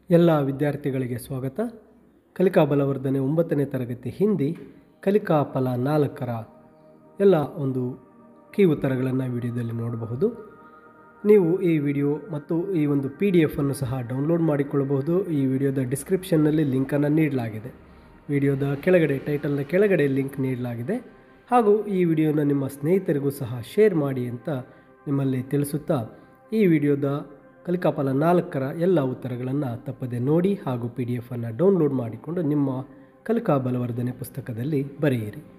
ಎಲ್ಲ ವಿದ್ಯಾರ್ಥಿಗಳಿಗೆ ಸ್ವಾಗತ ಕಲಿಕಾ ಬಲವರ್ಧನೆ ಒಂಬತ್ತನೇ ತರಗತಿ ಹಿಂದಿ ಕಲಿಕಾ ಫಲ ನಾಲ್ಕರ ಎಲ್ಲ ಒಂದು ಕೀ ಉತ್ತರಗಳನ್ನು ವಿಡಿಯೋದಲ್ಲಿ ನೋಡಬಹುದು ನೀವು ಈ ವಿಡಿಯೋ ಮತ್ತು ಈ ಒಂದು ಪಿ ಡಿ ಎಫನ್ನು ಸಹ ಡೌನ್ಲೋಡ್ ಮಾಡಿಕೊಳ್ಳಬಹುದು ಈ ವಿಡಿಯೋದ ಡಿಸ್ಕ್ರಿಪ್ಷನ್ನಲ್ಲಿ ಲಿಂಕನ್ನು ನೀಡಲಾಗಿದೆ ವಿಡಿಯೋದ ಕೆಳಗಡೆ ಟೈಟಲ್ನ ಕೆಳಗಡೆ ಲಿಂಕ್ ನೀಡಲಾಗಿದೆ ಹಾಗೂ ಈ ವಿಡಿಯೋನ ನಿಮ್ಮ ಸ್ನೇಹಿತರಿಗೂ ಸಹ ಶೇರ್ ಮಾಡಿ ಅಂತ ನಿಮ್ಮಲ್ಲಿ ತಿಳಿಸುತ್ತಾ ಈ ವಿಡಿಯೋದ ಕಲಿಕಾಫಲ ನಾಲ್ಕರ ಎಲ್ಲ ಉತ್ತರಗಳನ್ನು ತಪ್ಪದೆ ನೋಡಿ ಹಾಗೂ ಪಿ ಡಿ ಎಫನ್ನು ಡೌನ್ಲೋಡ್ ಮಾಡಿಕೊಂಡು ನಿಮ್ಮ ಕಲಿಕಾ ಬಲವರ್ಧನೆ ಪುಸ್ತಕದಲ್ಲಿ ಬರೆಯಿರಿ